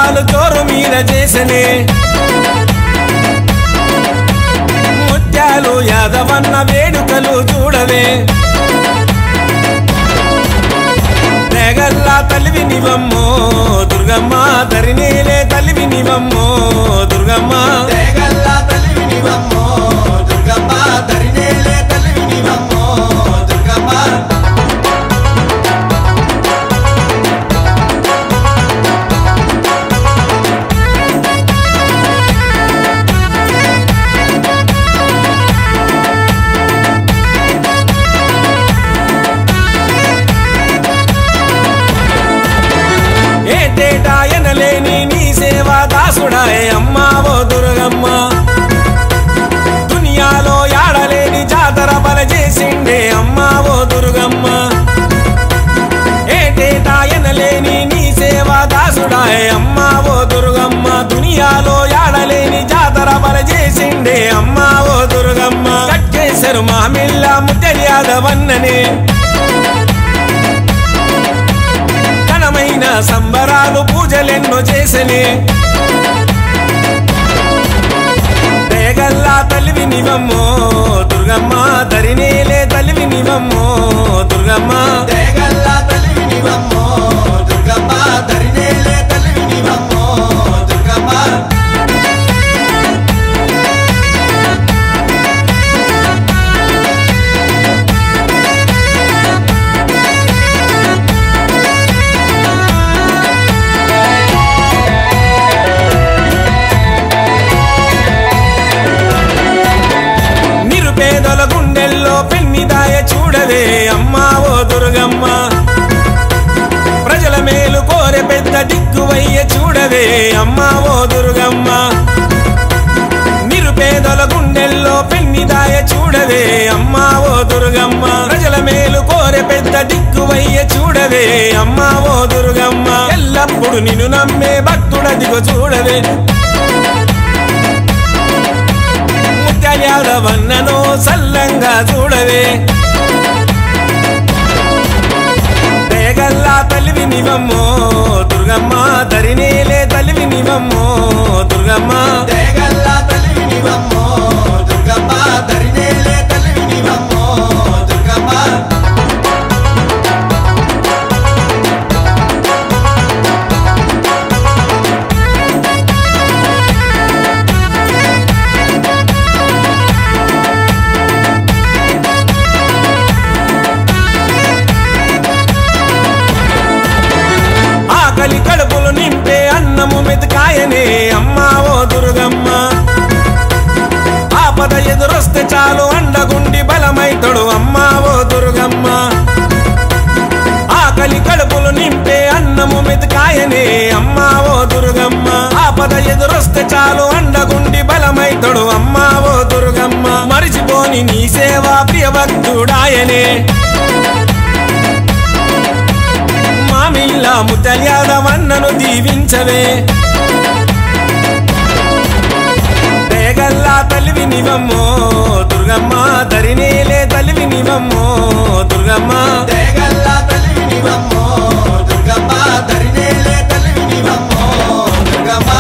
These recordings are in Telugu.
ముత్యాలు చోరు మీద చేసనే ముత్యాలు యాదవన్న వేడుకలు చూడవే తెగల్లా తలివి నివమ్మో దుర్గమ్మ ధరినేలే తలివి నివమ్మో దుర్గమ్మ తేగల్లా తల్లివి నీవమ్మో దుర్గమ్మ ధరినేలే తల్లివి నీవమ్మో దుర్గమ్మ ఏటేటా ఎనలేని నీ సేవా దాసుడాయే అమ్మా ఓ దుర్గమ్మ దునియాలో యాడలేని జాతర బల చేసిండే అమ్మా ఓ దుర్గమ్మ ఏటేటా ఎనలేని నీ సేవా దాసుడాయే అమ్మా ఓ దుర్గమ్మ దునియాలో యాడలేని జాతర బల చేసిండే అమ్మా ఓ దుర్గమ్మ కట్టేశారు మా మిల్ల ముద్దర్యాదవన్ననే ఘనమైన సంబరాలు పూజలెన్నో చేసనే దేగల్లా తలివి నివమ్మో దుర్గమ్మ ధరినేలే తలివి నివమ్మో దుర్గమ్మ తేగల్లా తల్లివి నీవమ్మో దుర్గమ్మ ధరినేలే తల్లివి నీవమ్మో దుర్గమ్మ నిరుపేదల గుండెల్లో పెన్నిదాయ చూడవే అమ్మా ఓ దుర్గమ్మ ప్రజల మేలు కోరె పెద్ద దిక్కువయ్య చూడవే అమ్మా ఓ దుర్గమ్మ నిరుపేదల గుండెల్లో పెన్నిదాయ చూడవే అమ్మా ఓ దుర్గమ్మ ప్రజల మేలు కోరె పెద్ద దిక్కువయ్య చూడవే అమ్మా ఓ దుర్గమ్మ ఎల్లప్పుడు నిన్ను నమ్మే భక్తుడదిగో చూడవే ముత్యాలవన్నను సల్లంగా చూడవే దేగల్లా తలివి నివమ్మో దుర్గమ్మ ధరినేలే తలివి నివమ్మో దుర్గమ్మ తేగల్లా తల్లివి నీవమ్మో దుర్గమ్మ ధరినేలే తల్లివి నీవమ్మో దుర్గమ్మ ఆకలి కడుపులు నింపే అన్నము మెతుకాయనే అమ్మా ఓ దుర్గమ్మ ఆపద ఎదురొస్తే చాలు అండగుండి బలమైతడు అమ్మా ఓ దుర్గమ్మ ఆకలి కడుపులు నింపే అన్నము మెతుకాయనే అమ్మా ఓ దుర్గమ్మ ఆపద ఎదురొస్తే చాలు అండగుండి బలమైతడు అమ్మా ఓ దుర్గమ్మ మరిచిపోని నీ సేవా ప్రియ భక్తుడాయనే మామిళ్ళ ముద్దల్యాదవన్నను దీవించవే దేగల్లా తలివి నివమ్మో దుర్గమ్మ ధరినేలే తలివి నివమ్మో దుర్గమ్మ తేగల్లా తల్లివి నీవమ్మో దుర్గమ్మ ధరినేలే తల్లివి నీవమ్మో దుర్గమ్మ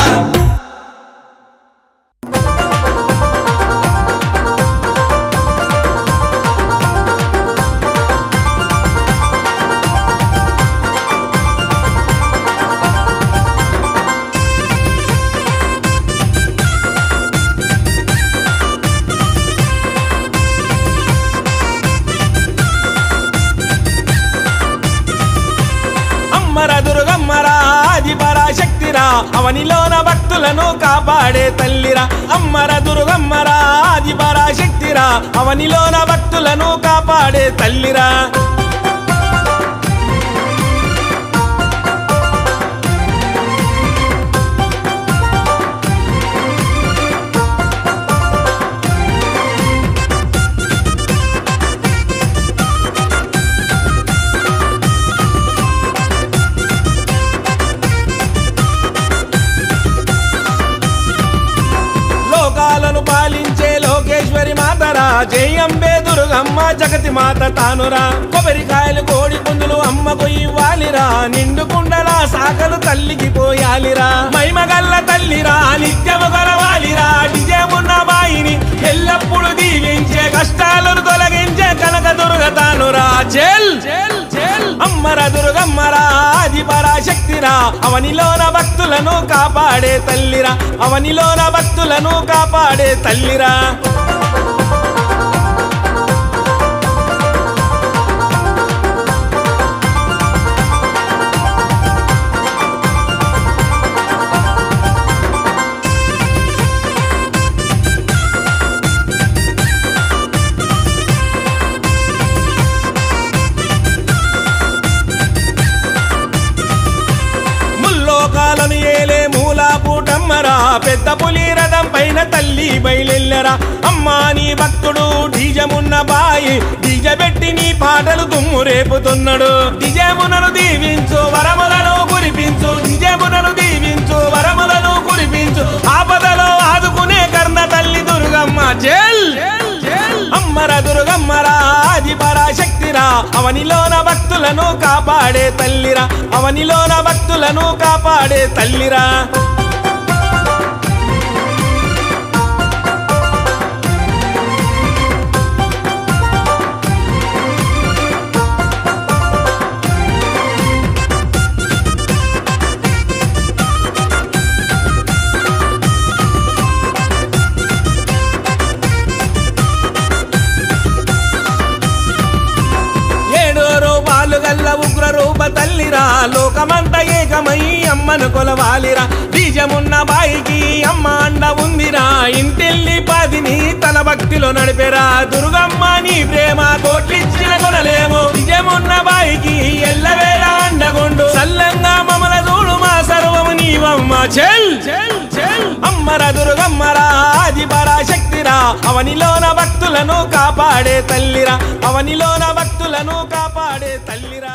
అమ్మర దుర్గమ్మరా ఆది పరాశక్తిరా అవనిలోన భక్తులను కాపాడే తల్లిరా అమ్మర దుర్గమ్మరా ఆది పరాశక్తిరా అవనిలోన భక్తులను కాపాడే తల్లిరా లోకాలను పాలించే లోకేశ్వరి మాతరా జయంబే దుర్గమ్మ జగతి మాత తానురా కొబ్బరికాయలు కోడి పుందులు అమ్మకు ఇవ్వాలిరా నిండు కుండలా సాకలు తల్లికి పోయాలిరా మైమగల్ల తల్లిరా నిత్యము గలవాలిరా నిజమున్న బాయిని ఎల్లప్పుడు దీవించే కష్టాలను తొలగించే కనక దుర్గతానురా చెల్ అమ్మర దుర్గమ్మరా ఆది పరాశక్తిరా అవనిలోన భక్తులను కాపాడే తల్లిరా అవనిలోన భక్తులను కాపాడే తల్లిరా ముల్లోకాలను ఏలే మూలాపూటమ్మరా పెద్ద పులి రథం పైన తల్లి బయలెల్లరా అమ్మా నీ భక్తుడు డీజమున్న బాయి డీజ పెట్టి నీ పాటలు దుమ్ము రేపుతున్నాడు డిజమునను దీవించు వరములను కురిపించు డిజమునను దీవించు వరములను కురిపించు ఆపదలో ఆదుకునే కర్ణ తల్లి దుర్గమ్మ జల్ అమ్మర దుర్గమ్మరా ఆది పరాశక్తిరా అవనిలోన భక్తులను కాపాడే తల్లిరా అవనిలోన భక్తులను కాపాడే తల్లిరా ఏడో రూపాలు గల్ల ఉగ్ర రూప తల్లిరా లోకమంత ఏకమై అమ్మను కొలవాలిరా బీజమున్న బాయికి అమ్మ అండ ఉందిరా ఇంటిల్లి పదిని తన భక్తిలో నడిపెరా దుర్గమ్మ నీ ప్రేమ కోట్లిచ్చిన కొనలేము నిజమున్న బాయికి ఎల్లవేళ అండగుండు సల్లంగా మమల చూడు మా సర్వము నీవమ్మ చెల్ అమ్మర దుర్గమ్మరా ఆది పరాశక్తిరా అవనిలోన భక్తులను కాపాడే తల్లిరా అవనిలోన భక్తులను కాపాడే తల్లిరా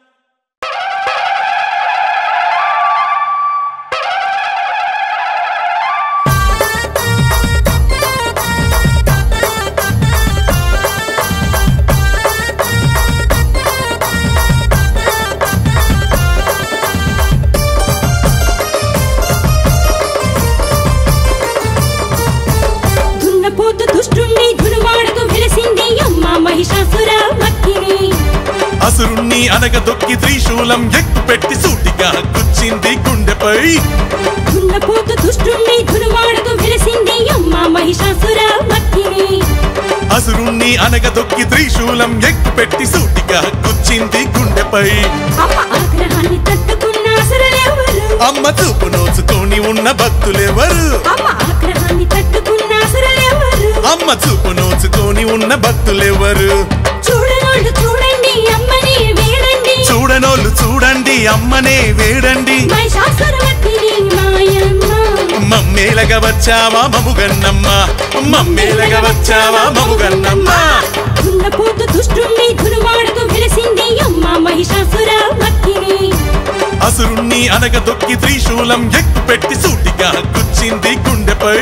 దున్నపోతు దుష్టుణ్ణి దునువాడకు వెలిసింది అమ్మ మహిషాసుర మక్కిని అసురుణ్ణి అనగ దొక్కి త్రిశూలం ఎక్కు పెట్టి సూటిగా గుచ్చింది గుండెపై దున్నపోతు దుష్టుణ్ణి దునువాడకు వెలిసింది అమ్మ మహిషాసుర మక్కిని అసురుణ్ణి అనగ దొక్కి త్రిశూలం ఎక్కు పెట్టి సూటిగా గుచ్చింది గుండెపై అమ్మ ఆగ్రహాన్ని తట్టుకున్న అసురులెవరు అమ్మ చూపు నోచుతోని ఉన్న భక్తులెవరు అమ్మ ఆగ్రహాన్ని తట్టుకున్న అసురులెవరు అమ్మ చూపు నోచుతోని ఉన్న భక్తులెవరు చూడనోళ్ళు చూడండి అమ్మని వేడండి చూడనోళ్ళు చూడండి అమ్మనే వేడండి మహిషాసుర మక్కిని మాయమ్మ మమ్మేలగా వచ్చావా మముగన్నమ్మ మమ్మేలగా వచ్చావా మముగన్నమ్మ దున్నపోతు దుష్టుణ్ణి దునువాడకు వెలిసింది అమ్మ మహిషాసుర మక్కిని అసురుణ్ణి అనగ దొక్కి త్రిశూలం ఎక్కు పెట్టి సూటిగా గుచ్చింది గుండెపై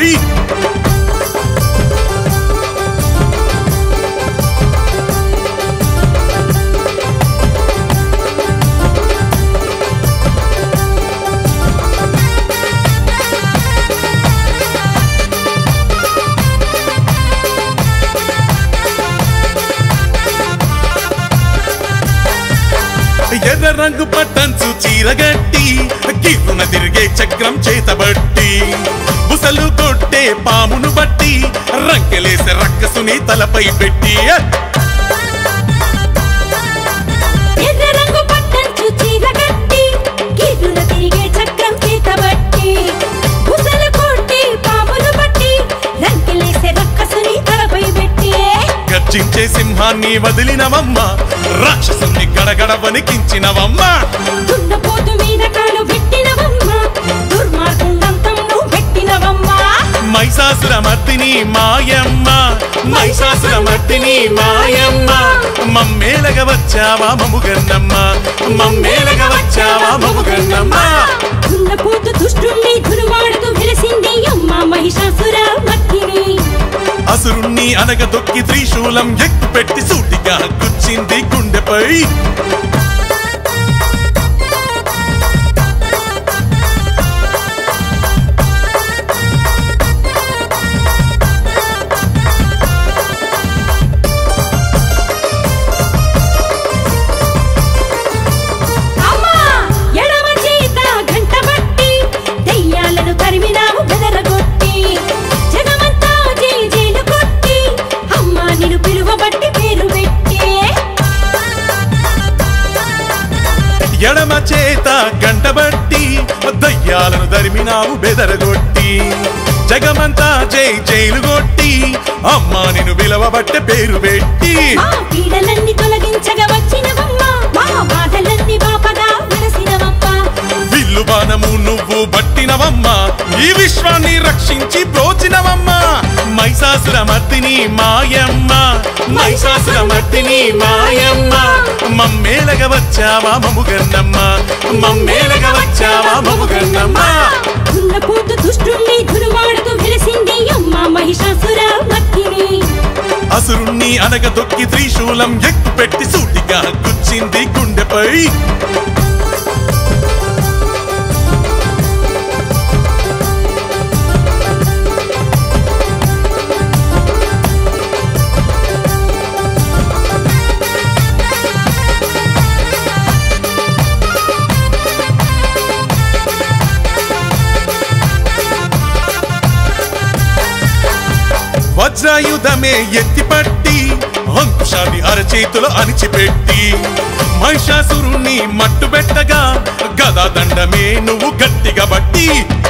ఎర్ర రంగు పట్టంచు చీరగట్టి గిర్రున తిరిగే చక్రం చేతబట్టి బుసలు కొట్టే పామును బట్టి రంకెలేసే రక్కసుని తలపై పెట్టి ఎర్ర రంగు పట్టంచు చీర కట్టి గిర్రున తిరిగే చక్రం చేతబట్టి బుసలు కొట్టి పాములు బట్టి రంకెలేసే రక్కసుని తలపై పెట్టి గర్జించే సింహాన్ని వదిలినవమ్మ రాక్షసుని గడగడ వణికించినవమ్మ దున్నపోతు మీద కాలు పెట్టినవమ్మ దుర్మార్గండంతం నువ్వు పెట్టినవమ్మ మైసాసుర మర్దిని మాయమ్మ మైసాసుర మర్దిని మాయమ్మ మమ్మేలగ వచ్చావా మముగన్నమ్మ మమ్మేలగ వచ్చావా మముగన్నమ్మ దున్నపోతు దుష్టుణ్ణి దునువాడకు వెలిసింది అమ్మ మహిషాసుర మక్కిని అసురుణ్ణి అనగ దొక్కి త్రిశూలం ఎక్కు పెట్టి సూటిగా గుచ్చింది గుండెపై ఎడమ చేత గంటబట్టి దయ్యాలను దరిమినావు బెదరగొట్టి జగమంతా జై జైలు కొట్టి అమ్మా నిన్ను విలవబట్టే పేరు పెట్టి మా పీడలన్నీ తొలగించగా వచ్చినవమ్మ మా బాధలన్నీ బాపగా వెలసినవమ్మ విల్లు బాణము నువ్వు బట్టినవమ్మా ఈ విశ్వాన్ని రక్షించి బ్రోచినవమ్మా మైసాసుర మర్దిని మాయమ్మ మైసాసుర మర్దిని మాయమ్మ మమ్మేలగ వచ్చావా మముగన్నమ్మ మమ్మేలగ వచ్చావా మముగన్నమ్మ దున్నపోతు దుష్టుణ్ణి దునుమాడుతూ వెలిసింది అమ్మ మహిషాసుర మక్కిని అసురుణ్ణి అనగ తొక్కి త్రిశూలం ఎక్కు పెట్టి సూటిగా గుచ్చింది గుండెపై వజ్రాయుధమే ఎత్తిపట్టి అంకుశాన్ని అరచేతిలో అణిచిపెట్టి మహిషాసురుణ్ణి మట్టుబెట్టగా గదా దండమే నువ్వు గట్టిగా బట్టి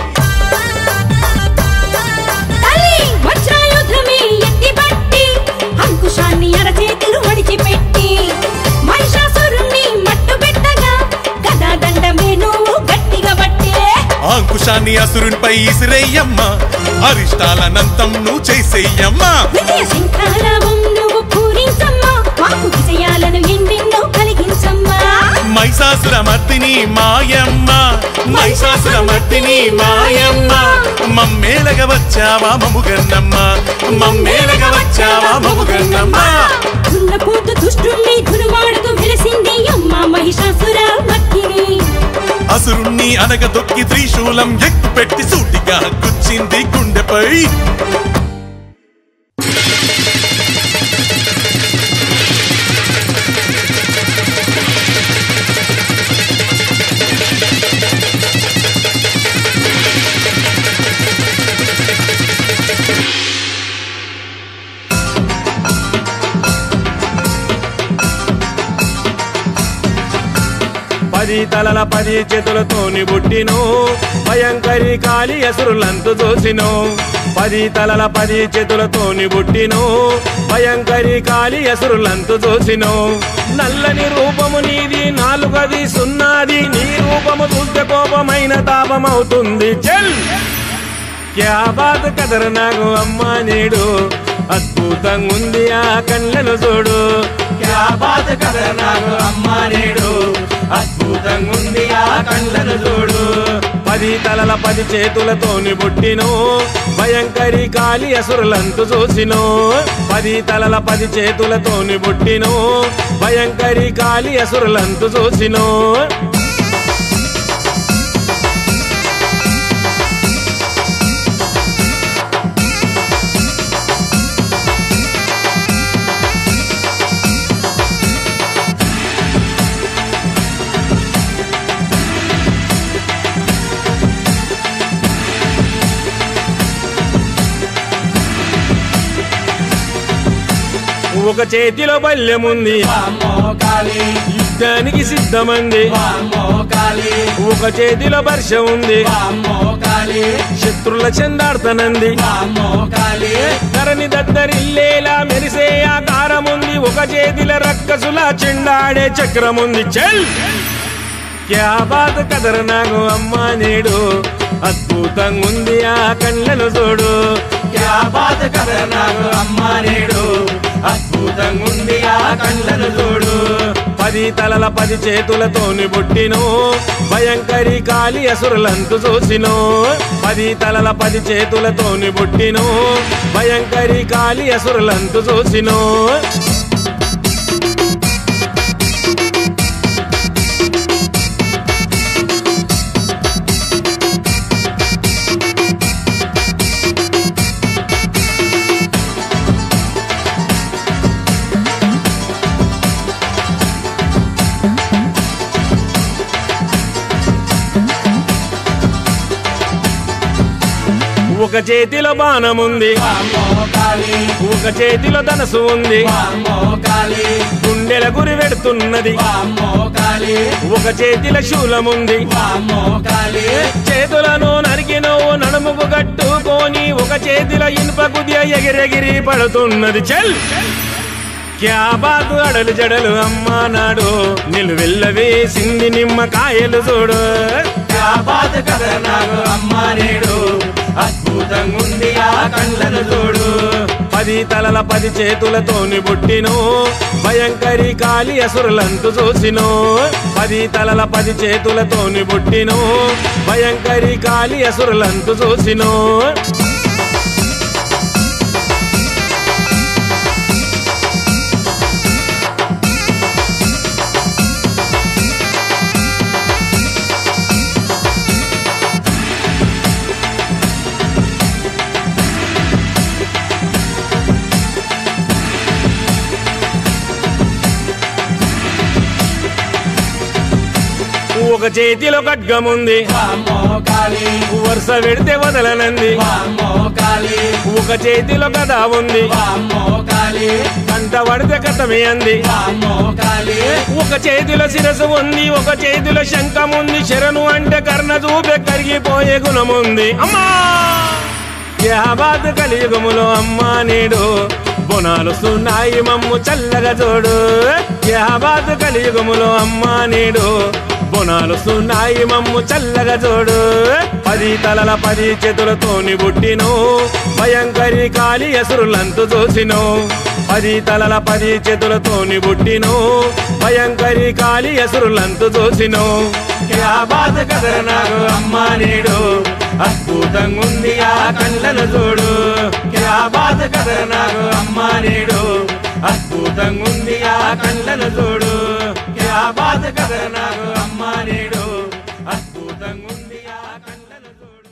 తల్లి వజ్రాయుధమే ఎత్తిపట్టి అంకుశాన్ని అరచేతులు వడిచిపెట్టి మహిషాసురుణ్ణి మట్టుబెట్టగా గదా దండమే నువ్వు గట్టిగా బట్టే ఆ అంకుశాన్ని అసురునిపై ఇసిరేయమ్మ అరిష్టాలనంతం నువ్వు చేసేయమ్మా విజయ శంఖారావం నువ్వు పూరించమ్మా మాకు విజయాలను ఎన్నెన్నో కలిగించమ్మా మైసాసుర మర్దిని మాయమ్మ మైసాసుర మర్దిని మాయమ్మ మమ్మేలగ వచ్చావా మముగన్నమ్మ మమ్మేలగ వచ్చావా మముగన్నమ్మ దున్నపోతు దుష్టుణ్ణి దునువాడుతూ వెలిసింది అమ్మ మహిషాసుర మక్కిని అసురుణ్ణి అనగ దొక్కి త్రిశూలం ఎక్కు పెట్టి సూటిగా గుచ్చింది గుండెపై పది తలల పది చేతులతోని బుట్టిను భయంకరి కాలి ఎసురులంతు చూసిను పది తలల పది చేతులతోని బుట్టిను భయంకరి కాలి ఎసురులంతు చూసిను నల్లని రూపము నీది నాలుగది సున్నాది నీ రూపము చూస్తే కోపమైన తాపమవుతుంది చెల్ క్యా బాత్ కదర నాకు అమ్మ నేడు అద్భుతంగా ఉంది ఆ కళ్ళను చూడు క్యా బాత్ కదర నాకు అమ్మ నేడు అద్భుతంగా ఉంది ఆ కళ్ళను చూడు పది తలల పది చేతులతోని బుట్టిను భయంకరి కాలి అసురులంతు చూసిను పది తలల పది చేతులతోని బుట్టిను భయంకరి కాలి అసురులంతు చూసిను ఒక చేతిలో బల్యముంది యుద్ధానికి సిద్ధమంది ఒక చేతిలో వర్ష ఉంది శత్రుల చెందాడుతనంది ధరణి దద్దరిల్లేలా మెరిసే ఆకారముంది ఒక చేతిలో రక్కసుల చెండాడే చక్రముంది చెల్ క్యా బాత్ కదర నాకు అమ్మ నేడు అద్భుతంగా ఉంది ఆ కళ్ళను చూడు క్యా బాత్ కదర నాకు అమ్మ నేడు అద్భుతంగా ఉంది ఆ కళ్ళను చూడు పది తలల పది చేతులతోని బుట్టిను భయంకరి కాలి అసురులంతు చూసిను పది తలల పది చేతులతోని బుట్టిను భయంకరి కాలి అసురులంతు చూసిను ఒక చేతిలో బాణముంది వామ్మో కాళీ ఒక చేతిలో ధనసు ఉంది వామ్మో కాళీ గుండెల గురి పెడుతున్నది వామ్మో కాళీ ఒక చేతిలో శూలముంది వామ్మో కాళీ చేతులను నరికినవు నడుముకు కట్టుకొని ఒక చేతిలో ఇనుప కుదియ ఎగిరెగిరి పడుతున్నది చెల్ క్యా బాతు అడలు జడలు అమ్మా నాడు నిలువెల్ల వేసింది నిమ్మకాయలు చూడు బాధ కథ నాకు అమ్మ నేడు అద్భుతంగా ఉంది ఆ కళ్ళను చూడు పది తలల పది చేతులతోని పుట్టినో భయంకరి కాలి అసురులంతు చూసినో పది తలల పది చేతులతోని పుట్టినో భయంకరి కాలి అసురులంతు చూసినో ఒక చేతిలో ఖడ్గముంది వామ్మో కాళీ వరుస పెడితే వదలనంది వామ్మో కాళీ ఒక చేతిలో గద ఉంది వామ్మో కాళీ కంట పడితే కథమే అంది వామ్మో కాళీ ఒక చేతిలో శిరసు ఉంది ఒక చేతిలో శంఖం ఉంది శరణు అంటే కర్ణ చూపే కరిగిపోయే గుణముంది అమ్మా యాబాద్ కలియుగములో అమ్మా నేడు బొనాలు సున్నాయి మమ్ము చల్లగా చూడు యాబాద్ కలియుగములో అమ్మా నేడు బొనాలు సున్నాయి మమ్ము చల్లగా చూడు పది తలల పది చేతులతోని పుట్టినో భయంకరి కాలి ఎసురులంతు చూసినో పది తలల పది చేతులతోని పుట్టినో భయంకరి కాలి ఎసురులంతు చూసినో బాధ కథ నాకు అమ్మ నేడు అద్భుతంగా ఉంది ఆ కళ్ళను చూడు బాధ కథ నాకు అమ్మ నేడు అద్భుతంగా ఉంది ఆ కళ్ళను చూడు బాధ కథ నాకు అమ్మ నేడు అద్భుతంగా ఉంది ఆ కళ్ళను చూడు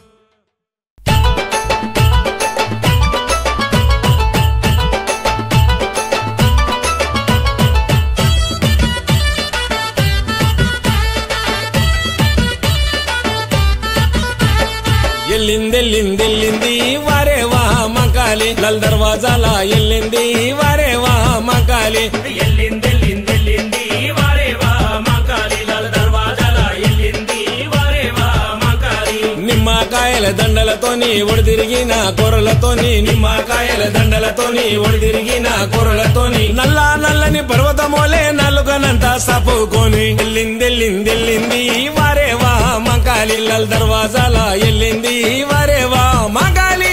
ఎల్లిందెల్లిందెల్లింది వారే వా మకాలి లల్ దర్వాజాల ఎల్లింది వారే వా మకాలి ఎల్లిందెల్లిందెల్లింది వారేవా మకాలి లాల దర్వాజాల ఎల్లింది వారేవా మకాలి నిమ్మకాయల దండలతోని ఒడిదిరిగిన కూరలతోని నిమ్మకాయల దండలతోని ఒడిదిరిగిన కూరలతోని నల్ల నల్లని పర్వతమోలే నలుగనంతా సపుకొని ఎల్లిందెల్లిందెల్లింది వారే వా మకాలి లల్ దర్వాజాల ఎల్లింది వారే వా మకాలి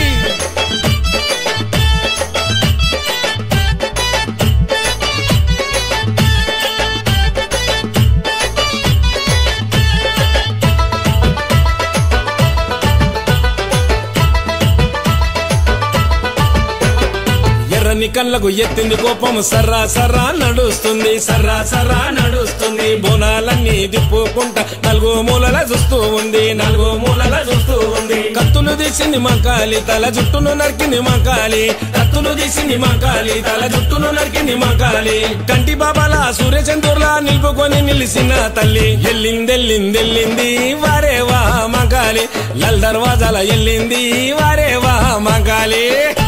ఎర్రని కళ్ళకు ఎత్తింది కోపం సర్రా సర్రా నడుస్తుంది సర్రా సర్రా నడుస్తుంది బోనాలన్నీ దిప్పుకుంటా నలుగు మూలల చూస్తూ ఉంది నలుగు మూలల చూస్తూ ఉంది కత్తులు తీసింది మకాలి తల జుట్టును నరికింది మకాలి కత్తులు తీసింది మకాలి తల జుట్టును నరికింది మకాలి కంటి బాబాల సూర్యచంద్రులా నిలుపుకొని నిలిసిన తల్లి ఎల్లిందెల్లిందెల్లింది వారే వా మకాలి లల్ దర్వాజాల ఎల్లింది వారే వా మకాలి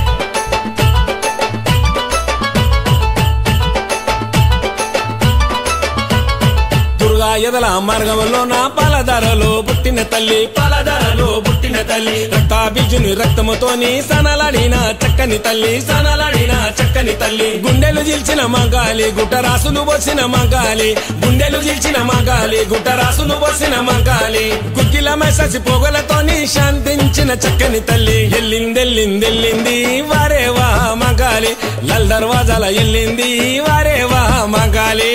దుర్గా ఎదల మార్గంలో నా పాలధారలో పుట్టిన తల్లి పాలధారలో పుట్టిన తల్లి రక్తాబీజుని రక్తముతోని సనలాడిన చక్కని తల్లి సనలాడిన చక్కని తల్లి గుండెలు జిల్చిన మగాలి గుట్టరాసులు పోసిన మగాలి గుండెలు జిల్చిన మగాలి గుట్టరాసులు పోసిన మగాలి కుక్కిల మెససి పొగలతోని శాంతించిన చక్కని తల్లి ఎల్లిందెల్లిందెల్లింది వారే వా మగాలి లల్ దర్వాజాల ఎల్లింది వారే వా మగాలి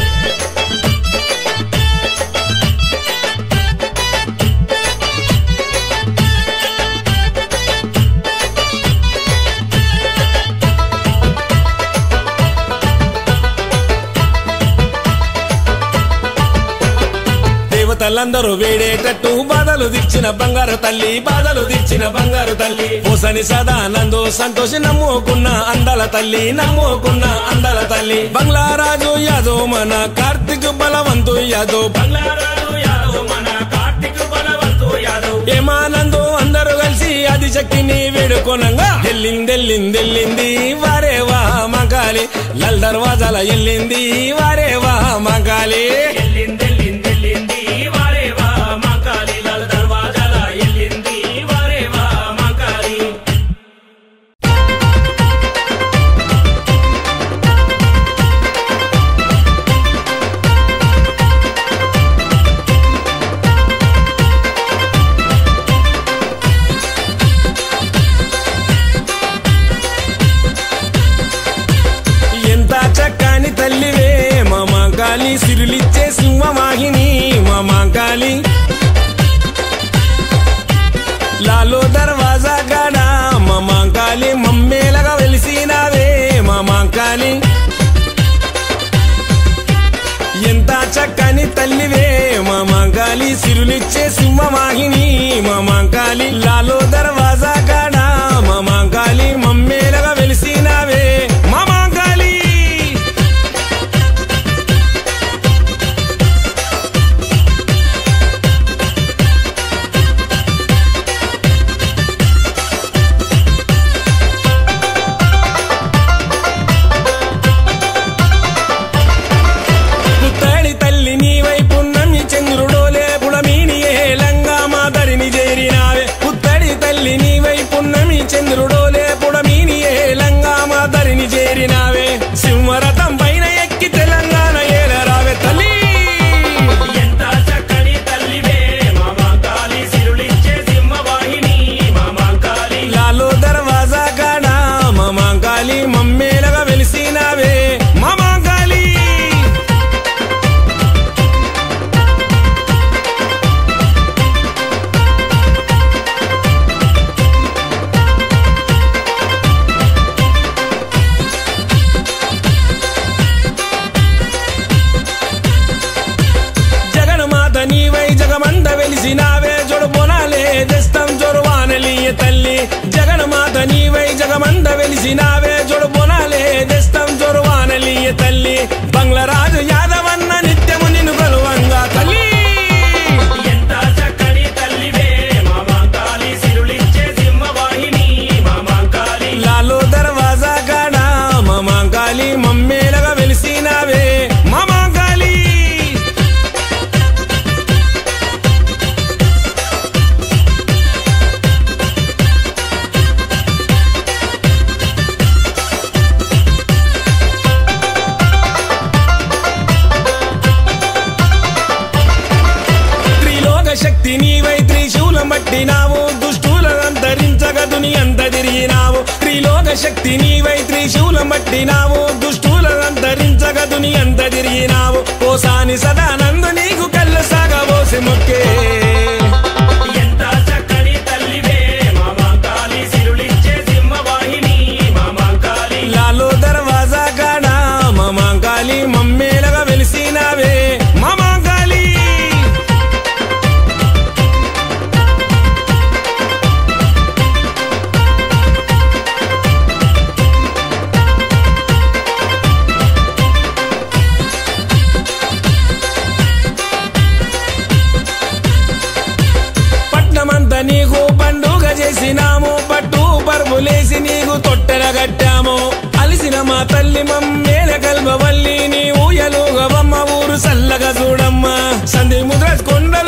దేవతలందరూ వేడేటట్టు బాధలు తీర్చిన బంగారు తల్లి బాధలు తీర్చిన బంగారు తల్లి పూసని సదా నందు సంతోషి నమ్ముకున్న అందాల తల్లి నమ్ముకున్న అందాల తల్లి బంగ్లారాజు యాదవ్ మన కార్తిక్ బలవంతు యాదవ్ బంగ్లారాజు యాదవ్ మన కార్తిక్ బలవంతు యాదవ్ ఏమానందు అందరూ కలిసి అది ఆదిశక్తిని వేడుకొనంగా ఎల్లిందెల్లిందెల్లింది వారే వా మంకాలి లల్ దర్వాజాల ఎల్లింది వారే వా మంకాలి ఎల్లిందెల్లిందెల్లింది వారేవా మంకాలి లాల దర్వాజాల ఎల్లింది వారేవా మంకాలి ఎంత చక్కని తల్లివే మా మంకాలి సిరులిచ్చే సింహవాహిని మా మంకాలి లాలో దర్వాజా కాడ మా మంకాలి మమ్మేలగా వెలిసినావే మా మంకాలి ఎంత చక్కని తల్లివే మా మంకాలి సిరులిచ్చే సింహవాహిని మా మంకాలి లాలో దర్వాజా కాడ మా మంకాలి మమ్మేలగా వెలిసినావే మా మంకాలి పుత్తడి తల్లి నీ వైపు నమ్మి చంద్రుడోలే పుడమీని ఏలంగా మా దరిని చేరినావే పుత్తడి తల్లి నీ వైపు నమ్మి చంద్రుడోలే పుడమీని ఏలంగా మా దరిని చేరినావే సింహరథం పైన ఎక్కి తెలంగాణ ఏలరావే తల్లి ఎంత చక్కని తల్లివే మా మంకాలి సిరులిచ్చే సింహవాహిని మా మంకాలి లాలో దర్వాజా కాడ మా మాంకాలి మమ్మేలగా వెలిసినావే మా మాంకాలి జగన్మాత నీవై జగమంత వెలిసినావే జొడు పొనాలే దస్తం జొరువానలియ తల్లి జగన్మాత నీవై జగమంత వెలిసినావే జొడు పొనాలే దస్తం జొరువానలియ తల్లి బంగ్లరాజు యాదవన్న నిత్యము నిన్ను కలువంగా తల్లి ఎంత చక్కని తల్లివే మా మంకాలి సిరులిచ్చే సింహవాహిని మా మంకాలి లాలో దర్వాజా కాడ మా మాంకాలి మమ్మేలగా వెలిసినావే మా మాంకాలి త్రిలోక శక్తి నీవై త్రిశూలం పట్టినావు దుష్టులను అంతరించగ దుని అంత తిరిగినావు త్రిలోక శక్తి నీవై త్రిశూలం పట్టినావు దుష్టులను అంతరించగ దుని అంత తిరిగినావు ఓసాని సదానందు నీకు కళ్ళ సాగబోసి మొక్కే ఎంత చక్కని తల్లివే మా మంకాలి సిరులిచ్చే సింహవాహిని మా మంకాలి లాలో దర్వాజా కాడ మా మాంకాలి మమ్మేలగా వెలిసినావే మా మాంకాలి పట్నమంతా నీకు పండుగ చేసినాము పట్టు పరుపులేసి నీకు తొట్టెల కట్టాము అలిసిన మా తల్లి మమ్మేల కల్పవల్లి నీ ఊయలుగవమ్మ ఊరు సల్లగా చూడమ్మ సంధి ముద్ర కొండలు